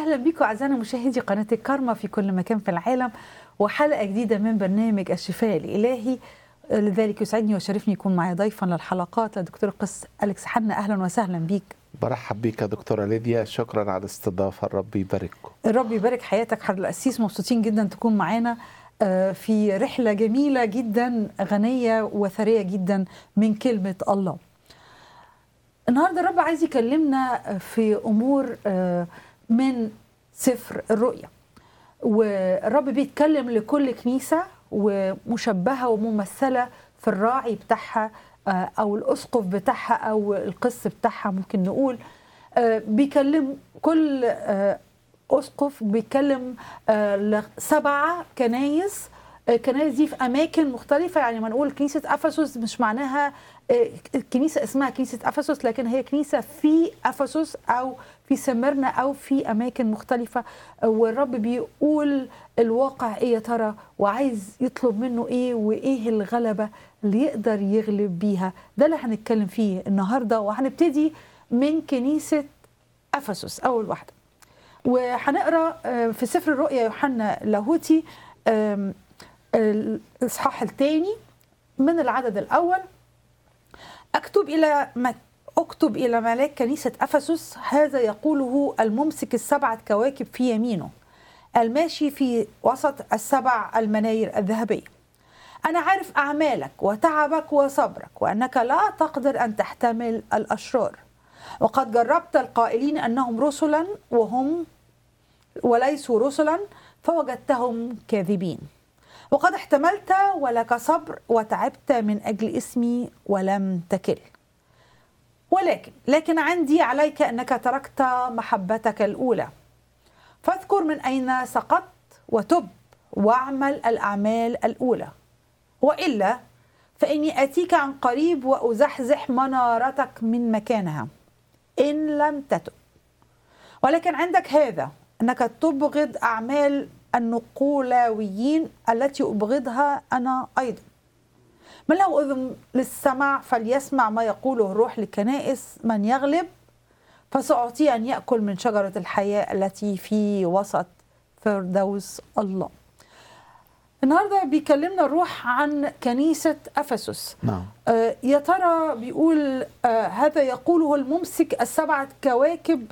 اهلا بكم اعزائنا مشاهدي قناه الكارما في كل مكان في العالم وحلقه جديده من برنامج الشفاء الالهي لذلك يسعدني ويشرفني يكون معي ضيفا للحلقات الدكتور القس اليكس حنا اهلا وسهلا بيك برحب بيك يا دكتورة ليديا شكرا على الاستضافة الرب يبارككم الرب يبارك حياتك حضر القسيس مبسوطين جدا تكون معانا في رحله جميله جدا غنيه وثريه جدا من كلمه الله النهارده الرب عايز يكلمنا في امور من سفر الرؤيا والرب بيتكلم لكل كنيسه ومشبهه وممثله في الراعي بتاعها او الاسقف بتاعها او القس بتاعها ممكن نقول بيكلم كل اسقف بيتكلم سبعه كنايس الكنائس دي في اماكن مختلفه يعني ما نقول كنيسه افسس مش معناها كنيسه اسمها كنيسه افسس لكن هي كنيسه في افسس او في سمرنا او في اماكن مختلفه والرب بيقول الواقع ايه يا ترى وعايز يطلب منه ايه وايه الغلبه اللي يقدر يغلب بيها ده اللي هنتكلم فيه النهارده وهنبتدي من كنيسه افسس اول واحده وهنقرا في سفر الرؤيا يوحنا لاهوتي الاصحاح الثاني من العدد الاول اكتب الى اكتب الى ملاك كنيسه افسس هذا يقوله الممسك السبعه كواكب في يمينه الماشي في وسط السبع المناير الذهبيه انا عارف اعمالك وتعبك وصبرك وانك لا تقدر ان تحتمل الاشرار وقد جربت القائلين انهم رسلا وهم وليسوا رسلا فوجدتهم كاذبين وقد احتملت ولك صبر وتعبت من اجل اسمي ولم تكل ولكن لكن عندي عليك انك تركت محبتك الاولى فاذكر من اين سقطت وتب واعمل الاعمال الاولى والا فاني اتيك عن قريب وازحزح منارتك من مكانها ان لم تتب ولكن عندك هذا انك تبغض اعمال النقولاويين التي ابغضها انا ايضا من له اذن للسمع فليسمع ما يقوله الروح للكنائس من يغلب فساعطيه ان ياكل من شجره الحياه التي في وسط فردوس الله النهارده بيكلمنا الروح عن كنيسه افسس نعم آه يا ترى بيقول آه هذا يقوله الممسك السبعه كواكب